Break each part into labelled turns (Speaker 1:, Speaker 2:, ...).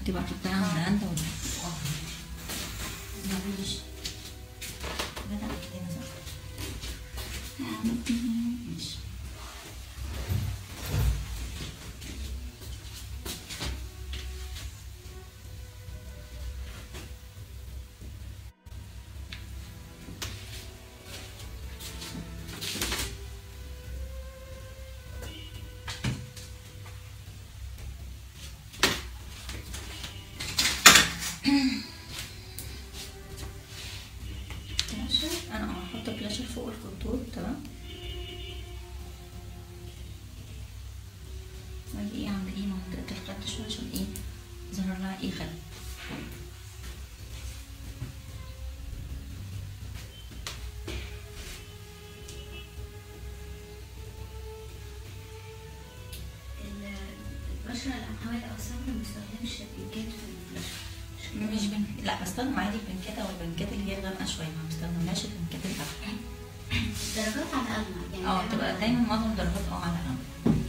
Speaker 1: تبقى تحطها عند انت ولا
Speaker 2: مفيش
Speaker 1: لا لا كده صح
Speaker 2: ماشي
Speaker 1: فلاشر انا اه هحط فلاشر فوق الكونتور تمام واجي ايه عند ايه منطقة الخد شوية عشان ايه ظهر لها ايه خد
Speaker 2: ال- البشرة الأمهوية أو السمر ما بستخدمش بينكات في البشرة
Speaker 1: مش بن... لا بستخدم عادي البنكات او البنكات اللي هي الغامقة شوية ما بستخدمهاش البنكات الغامقة
Speaker 2: درجات على أغمى يعني
Speaker 1: اه تبقى دايما معظم درجات اه على غامقة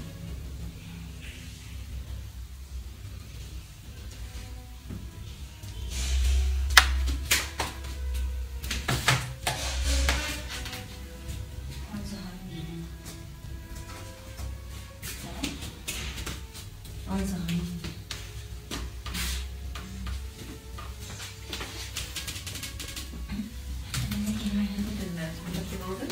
Speaker 1: اه ظهرين ممكن ناخد الكونتاكت باودر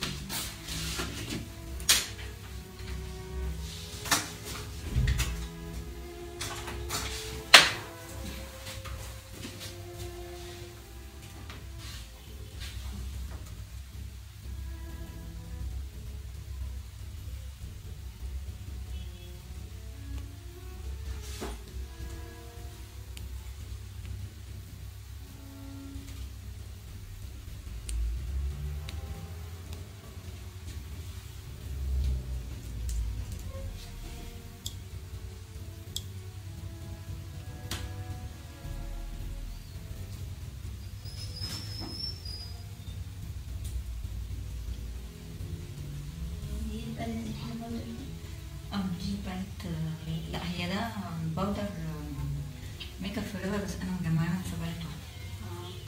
Speaker 2: دي البلد اللي احنا برضه
Speaker 1: اه دي باليت لا هي ده باودر ميك اب فوريفر بس انا مجمعاها في باليت واحده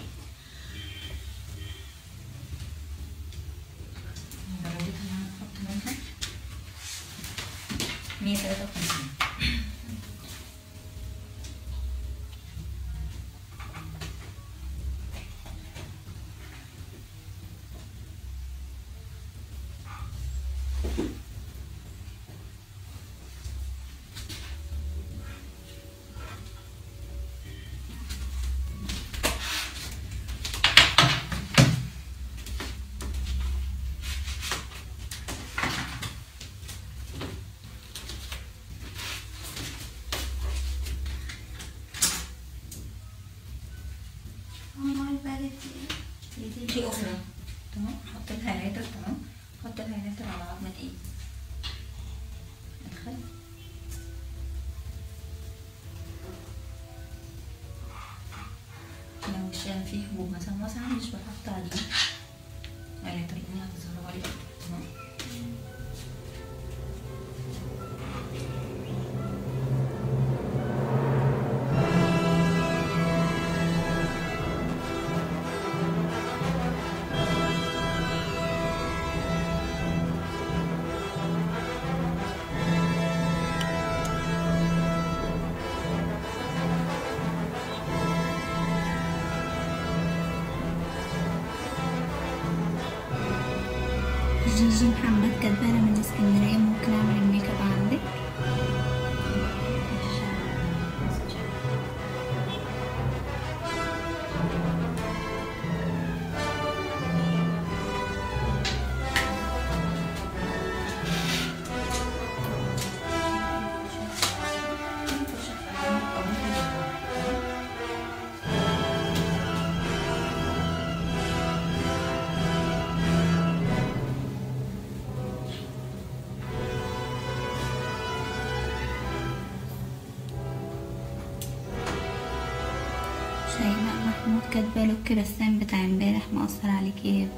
Speaker 1: درجتها ان انا احط منها مية تلاتة وخمسين
Speaker 2: اه نوع البلد دي
Speaker 1: دي اخرى تمام حط الهايلايتر تمام حط الهايلايتر على عظمة ايه ادخل لو الشام فيه حبوب مثلا مثلا مش بحط عليه هايلايتر اني هتظهر عليه اكتر تمام
Speaker 2: جيجي محمد كدبانة من اسكندرية ممكن أعمل الميك اب عندك شيماء محمود كاتبة لوك بسام بتاع امبارح مأثر عليك ايه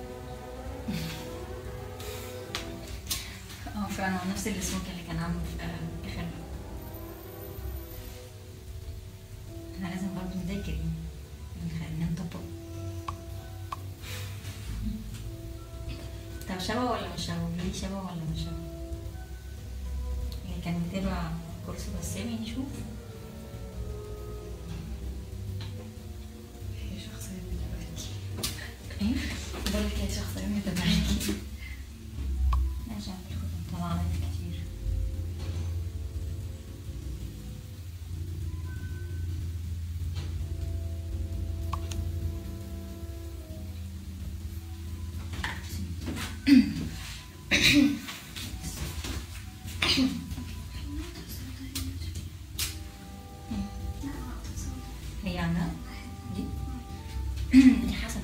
Speaker 1: اه فعلا هو نفس السموك اللي كان عامله في اخر شبه ولا مش شبه ليه شبه ولا مش شبه هي كان متابع كورس بسامي نشوف
Speaker 3: هي شخصية متابعتي
Speaker 1: ايه بقول لك هي شخصية متابعاكي ماشي عم تاخد طلع عليك كتير هي عنا دي دي حسنة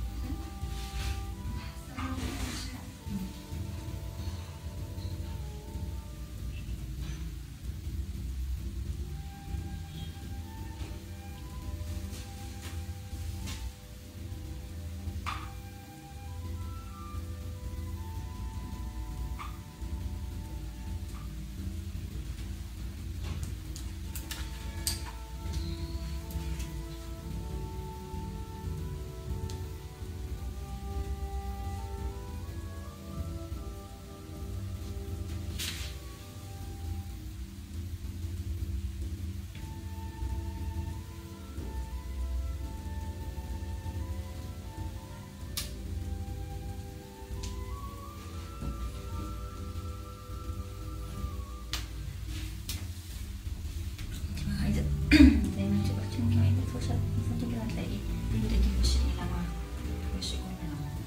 Speaker 1: انت عايزة زي ما انت قلتي ممكن عايزة فرشة المفروض كده هتلاقي تدي وشك لمعة وشك كله لمعة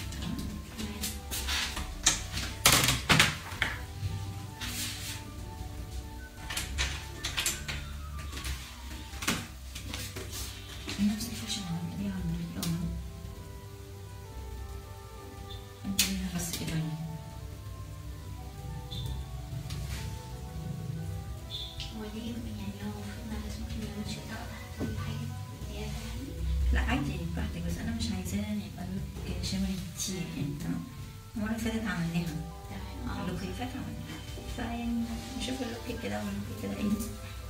Speaker 1: نفس الفرشة اللي عملتيها على الأول انتبهيها بس إيدين
Speaker 2: هو ليه يعني هو المفروض ما لازم ممكن يعمل شيء تحت الحاجة زيادة يعني
Speaker 1: لا عادي براحتك بس انا مش عايزاه يبقى لوك شمالي كتير يعني تمام المرة اللي فاتت عملناها اه اللوك اللي فات عملناها فيعني نشوف اللوك كده واللوك كده ايه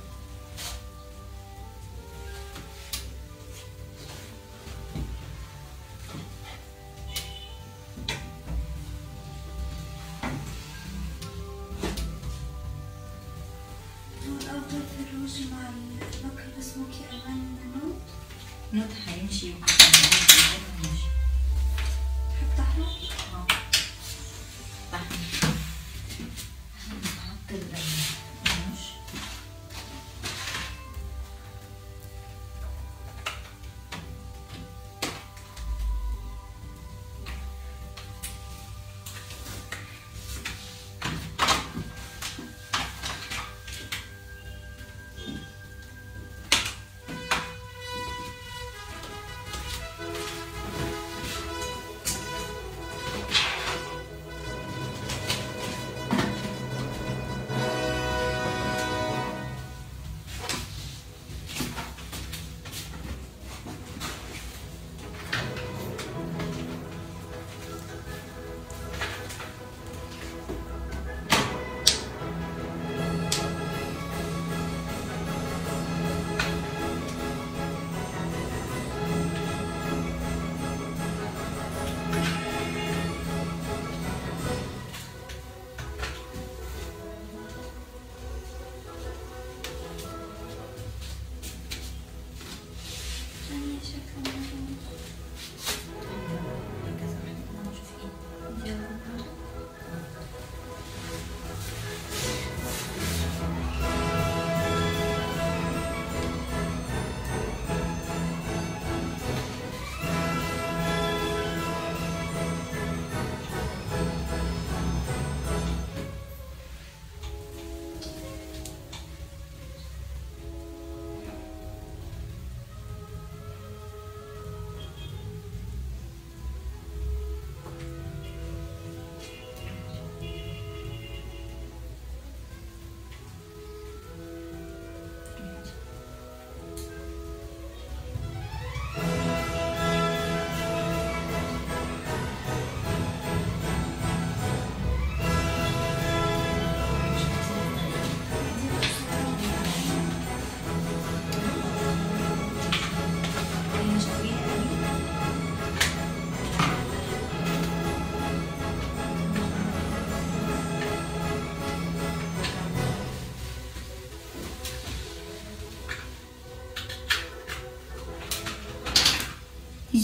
Speaker 3: هو الأفضل في الروج مع البكر السموكي ألوان نوت
Speaker 1: نوت هيمشي هيمشي
Speaker 3: حتى أحمر
Speaker 1: اه صح هحط القماش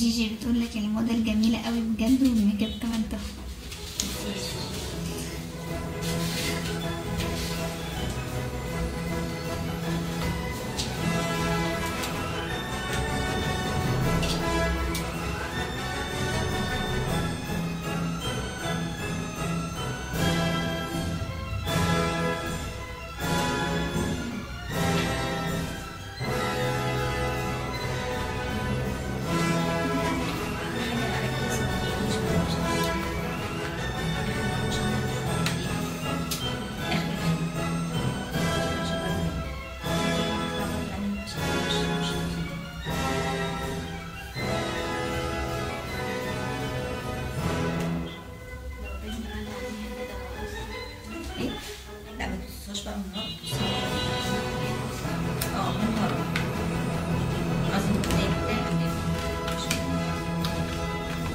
Speaker 2: جيجي بتقول لك الموديل جميلة قوي بجد والميك اب كمان تحفة
Speaker 1: ايه لا ما تبصوش بقى من ورا بصوا. اه من ورا قصدي من قدام لا قدام مش من ورا.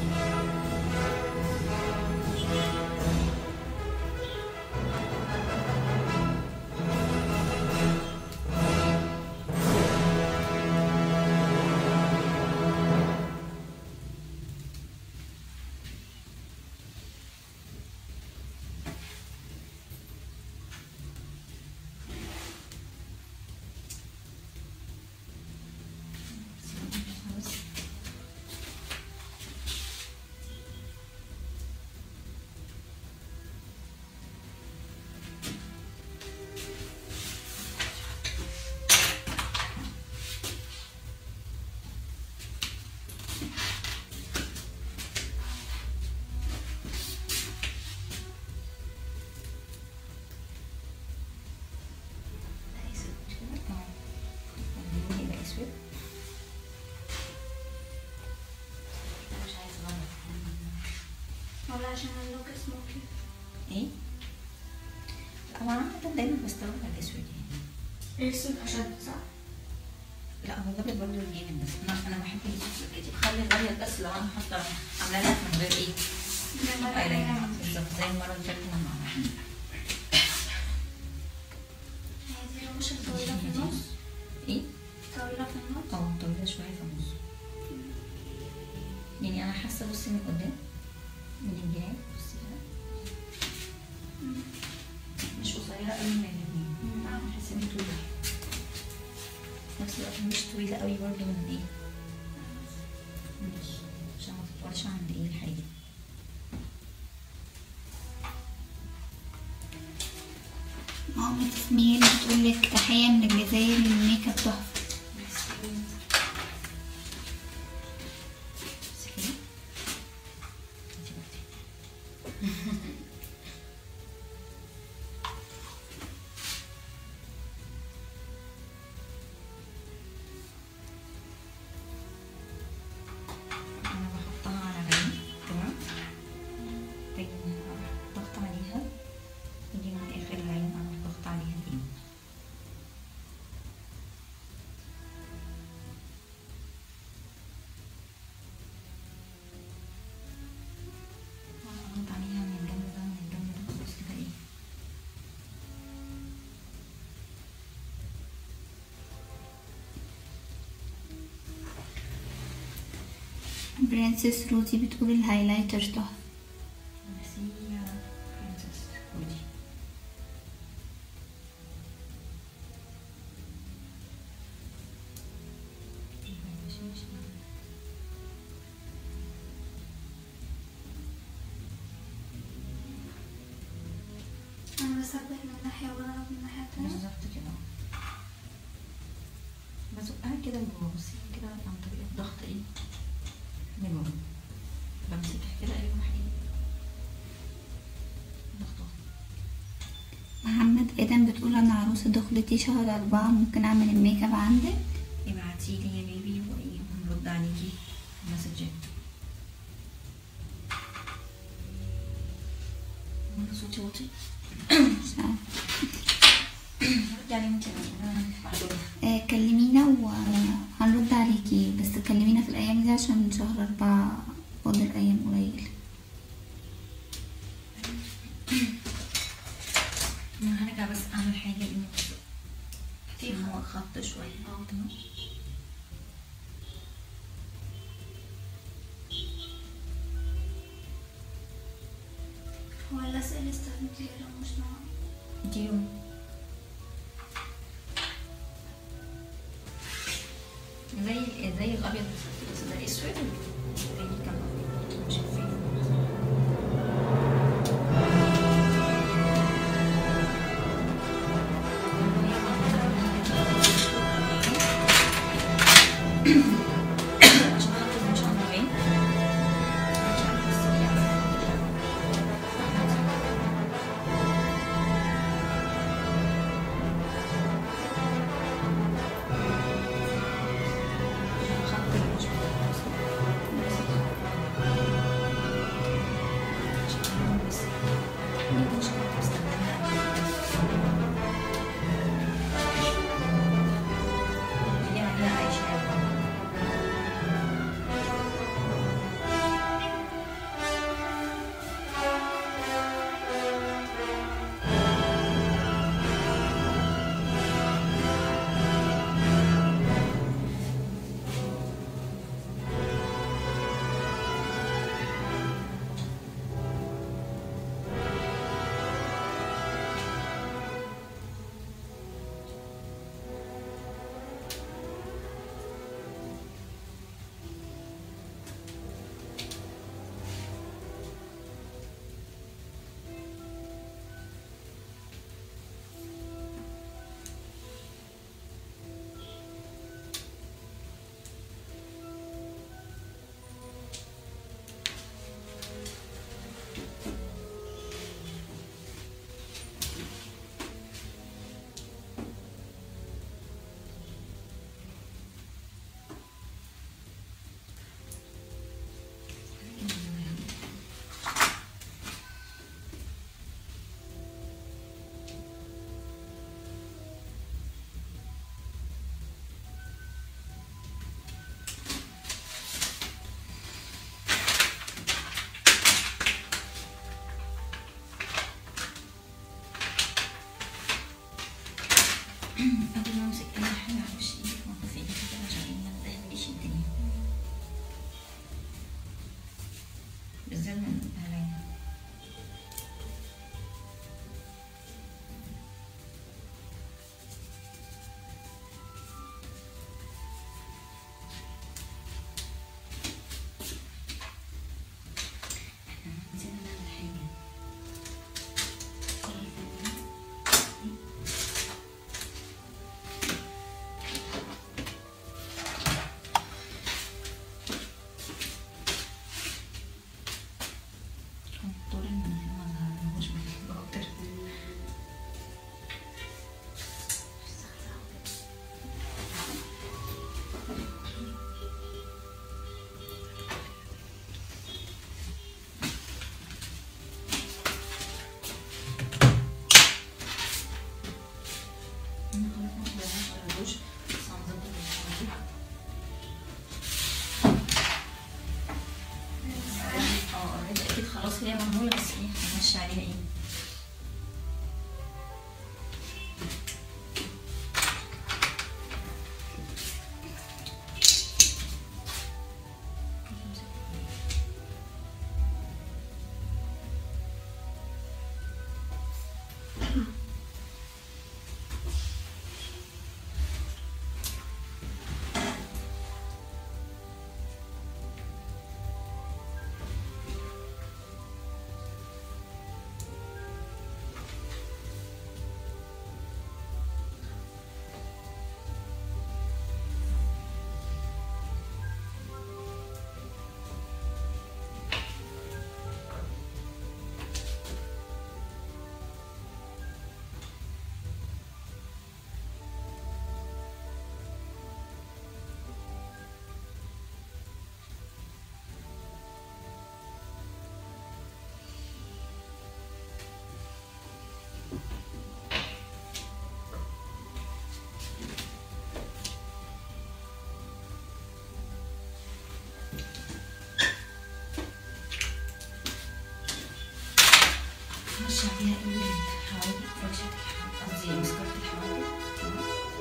Speaker 1: اه. اللون يبقى اسود مش عايز غلط
Speaker 3: ولا عشان اللوك سموكي
Speaker 1: ايه لا هو انا عادة دايما بستخدم الاسود يعني
Speaker 3: الاسود اشد صح؟
Speaker 1: لا هو الابيض برضه جامد بس انا انا بحب الاسود كده بخلي الابيض بس لو انا حاطه عامله لها من غير ايه ايلاينر بالظبط زي المره اللي فاتت لما عملنا
Speaker 3: هي دي الرموش الطويلة في النص
Speaker 1: ايه
Speaker 3: طويلة في النص
Speaker 1: اه طويله شويه في النص يعني انا حاسه بصي من قدام من الجناب بصي كده مش قصيره قوي من اليمين انا بحس اني طويله في نفس الوقت مش طويله قوي برضه من ايه من النص عشان ما تطولش عند ايه الحاجه
Speaker 2: ماما تسمية بتقول لك تحية من الجزائر الميك اب تحفة
Speaker 1: بس كده انتي بقى انا بحطها على عيني تمام باجي من هنا أروح ضغط عليها باجي من اخر العين اروح ضغط عليها تاني اضغط عليها من الجنب ده من الجنب ده خلاص كده ايه
Speaker 2: برنسس روزي بتقول الهايلايتر تحفة
Speaker 1: ميرسي يا برنسس ودي
Speaker 3: انا بثبت من ناحية وبضغط من ناحية تانية
Speaker 1: بالظبط كده بزقها كده لجوه بصي كده عن طريق الضغط ايه لجوه بمسكها كده ايه واحد ايه ضغطها
Speaker 2: محمد ادم بتقول انا عروسة دخلتي شهر اربعة ممكن اعمل الميك اب عندك
Speaker 1: ابعتيلي يا بيبي وايه هنرد عليكي مسجات وانا صوتي واطي
Speaker 2: مش عارفة.
Speaker 1: ردي عليهم انت انا معلومة
Speaker 2: آه كلمينا وهنرد عليكي بس كلمينا في الايام دي عشان شهر اربعة فاضل ايام قليل
Speaker 1: انا هرجع بس اعمل حاجة ايه في هو خط شوية اه تمام
Speaker 3: هو الأسئلة اللي استخدمت لها مش معايا
Speaker 1: ديو زي زي الابيض بالظبط بس ده اسود زي كان ابيض مش شايفين عشان خاطر مش عاملين مش عارفه السريع خط مش قبل ما امسك اي حاجه على وشي موقف ايدي كده عشان ما تدهنليش الدنيا بالذات من عليا احنا نسينا نعمل حاجه الدور المنزل ما ظهرناهوش بحبه اكتر أنا خلاص ما بقدرش أروش، بس هنظبط الحوار. اه اوريدي اكيد خلاص هي معمولة بس ايه هنمشي عليها ايه مش عليها ايه الحواجب فرشة الحواجب قصدي مسكرة الحواجب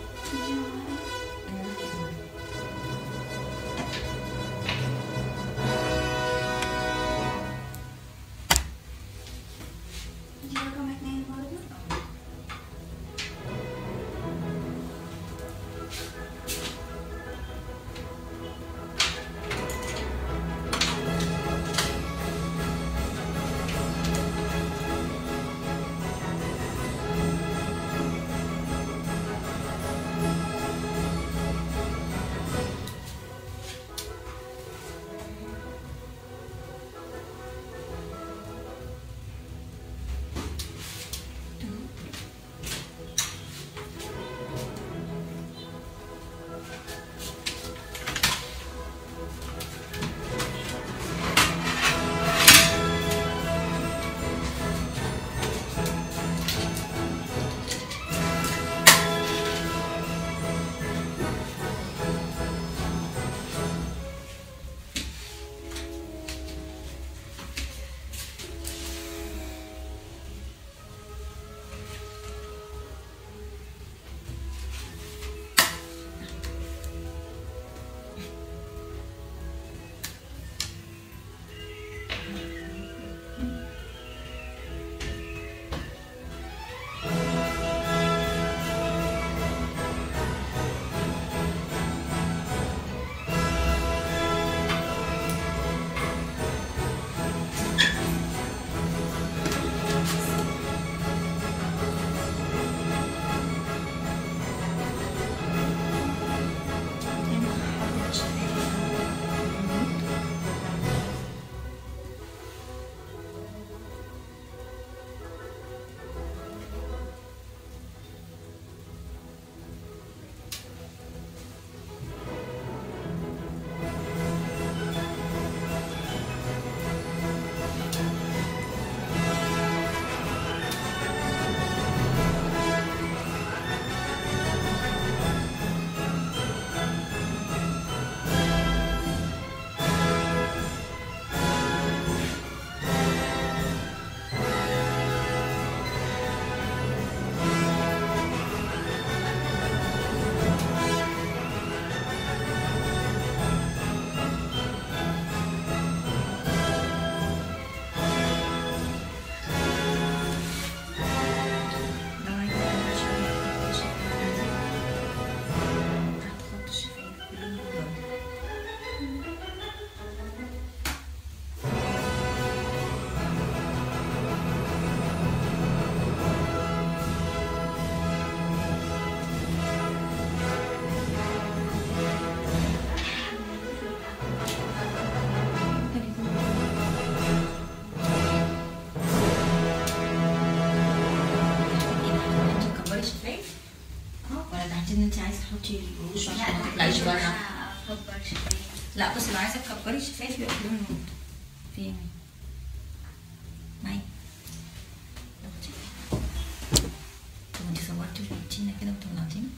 Speaker 1: ان انت عايزه تحطي الروج عشان ما تطلعيش بره
Speaker 3: اكبر شويه
Speaker 1: لا بس لو عايزه تكبري الشفايف يبقى لون نود في ايه معايا اختي طب انت صورتي وجبتينا كده وطلعتينا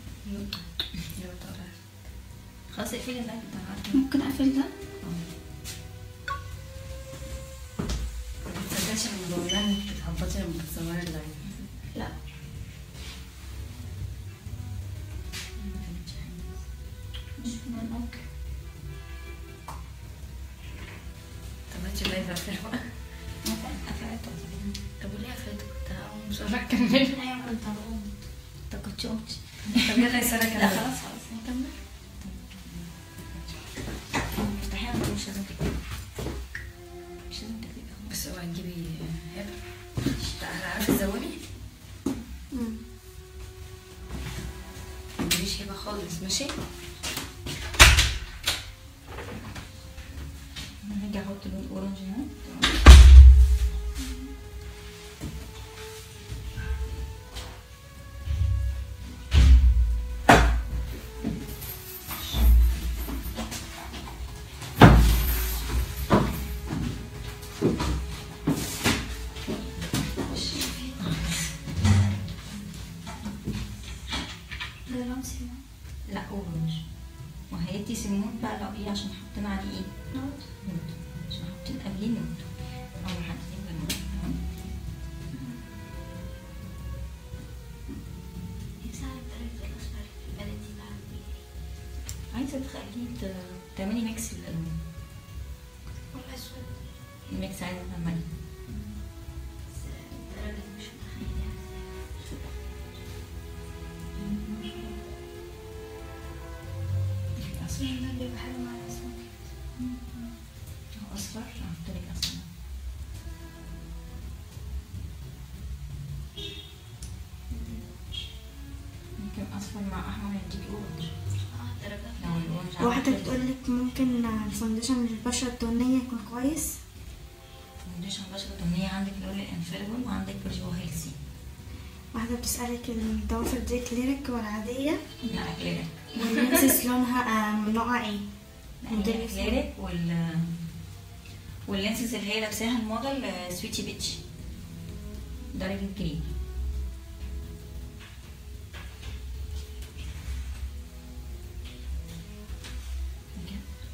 Speaker 1: خلاص اقفلي اللايف بتاع
Speaker 2: ممكن اقفل ده
Speaker 4: ما تصدقش ان بقولها انك بتهبطي لما بتصوري اللايف
Speaker 2: لا مش من اوكي
Speaker 4: طب هاتي اللايف قفله بقى
Speaker 1: قفلت
Speaker 4: طب وليه قفلت كنت هقوم مش عارفه اكمل
Speaker 2: ايوه كنت هقوم
Speaker 1: طب كنت قمتي
Speaker 4: طب يلا يا ساره
Speaker 1: لا
Speaker 4: كمل
Speaker 1: خلاص خلاص نكمل افتحيها ما تقولش لازم تقفلي مش لازم تقفلي
Speaker 4: بس اوعي تجيبي هبه عارفه تزودي ما تجيبيش هبه خالص ماشي
Speaker 1: هرجع احط لون اورنج هنا
Speaker 3: ده لون سيمون
Speaker 1: لا اورنج وهيدي سيمون بقى لو ايه عشان حطينا عليه ايه
Speaker 3: نوت
Speaker 1: نوت عشان حاطين قبليه نوت او حاطين بالنوت تمام
Speaker 3: يساعد درجة الأصفر في البلدي العربي
Speaker 1: عايزه تخليه ت- تعملي ميكس للالوان
Speaker 3: والأسود
Speaker 1: الميكس عايزه تعملي
Speaker 3: بس الدرجة مش متخيلة
Speaker 1: اصفر
Speaker 3: أصلا ده بيبقى حلو مع الأسود
Speaker 1: أو اصفر هحط لك اصفر ممكن اصفر مع احمر يديك اورنج
Speaker 3: اه درجة
Speaker 1: لو الاورنج
Speaker 5: واحدة
Speaker 1: عمل
Speaker 5: بتقول لك ممكن الفونديشن للبشرة الدهنية يكون كويس
Speaker 1: فاونديشن بشرة دهنية عندك لون الانفيربل وعندك برجو هيلسي
Speaker 5: واحدة بتسألك الضوافر دي كليريك ولا عادية
Speaker 1: لا كليريك
Speaker 5: واللينسز لونها آم، نوعها ايه؟
Speaker 1: لا
Speaker 5: موديل
Speaker 1: هي كليريك وال واللينسز اللي هي لابساها الموديل آه، سويتي بيتش درجة كريم أوكي.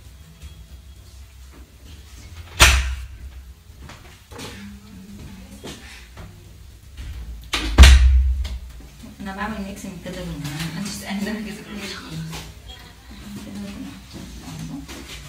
Speaker 1: انا بعمل ميكس من كده لون انا مش انا مركزه كل شيء كده ممكن أحط الأرض.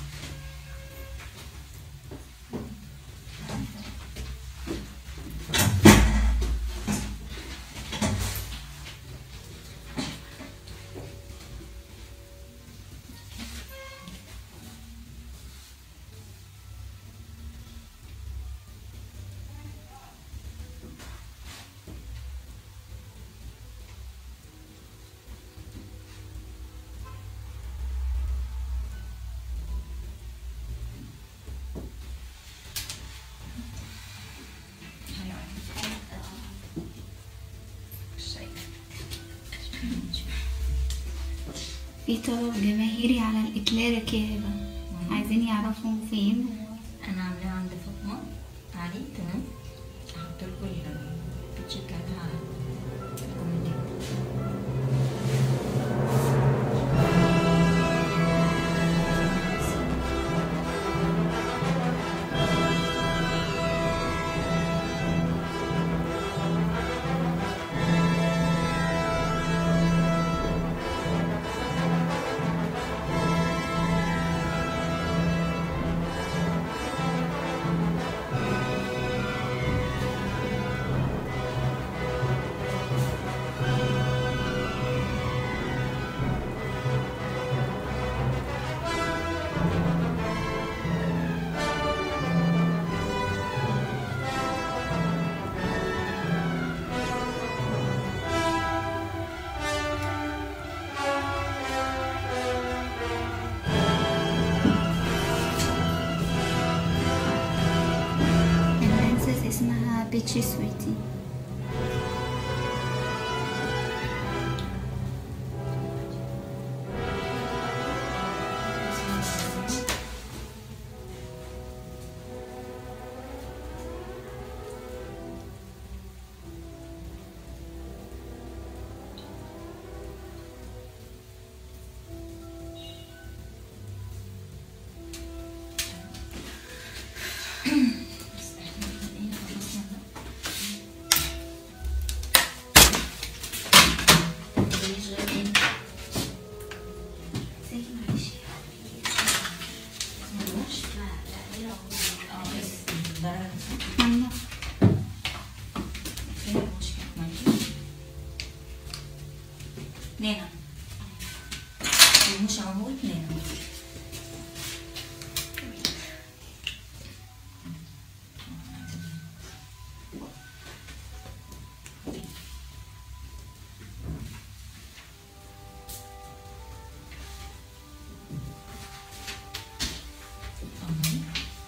Speaker 1: حلو أوي. مش شايفة.
Speaker 2: في طلب جماهيري على الاكليريك يا هبه عايزين يعرفوا فين
Speaker 1: انا عاملاها عند فاطمه علي تمام هحط لكم البيتش بتاعتها على الكومنتات
Speaker 2: اللينسز اسمها بيتشي سويتي
Speaker 1: نانا ومش عهود نانا أهو.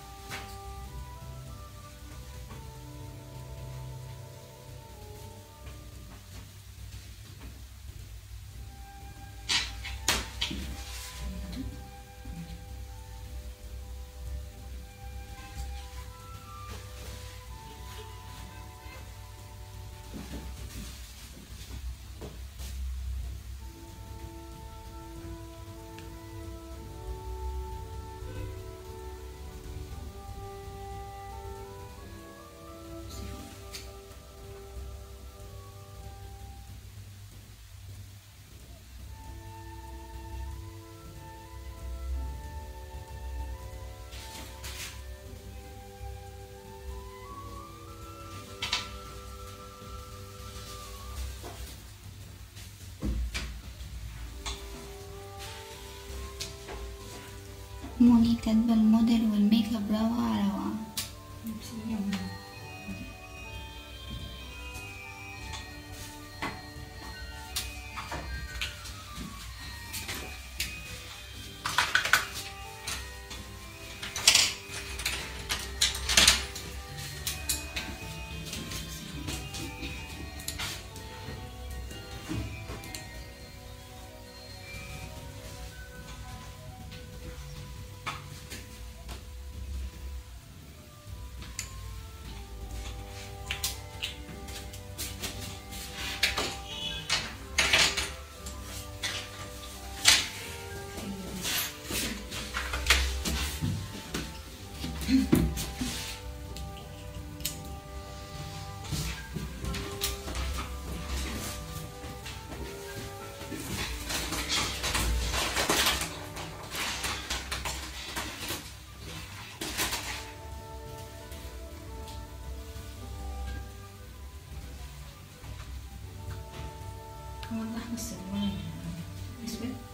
Speaker 2: موني كاتبة الموديل والميك اب روعة على روعة
Speaker 1: هو ده احنا السلوان الاسود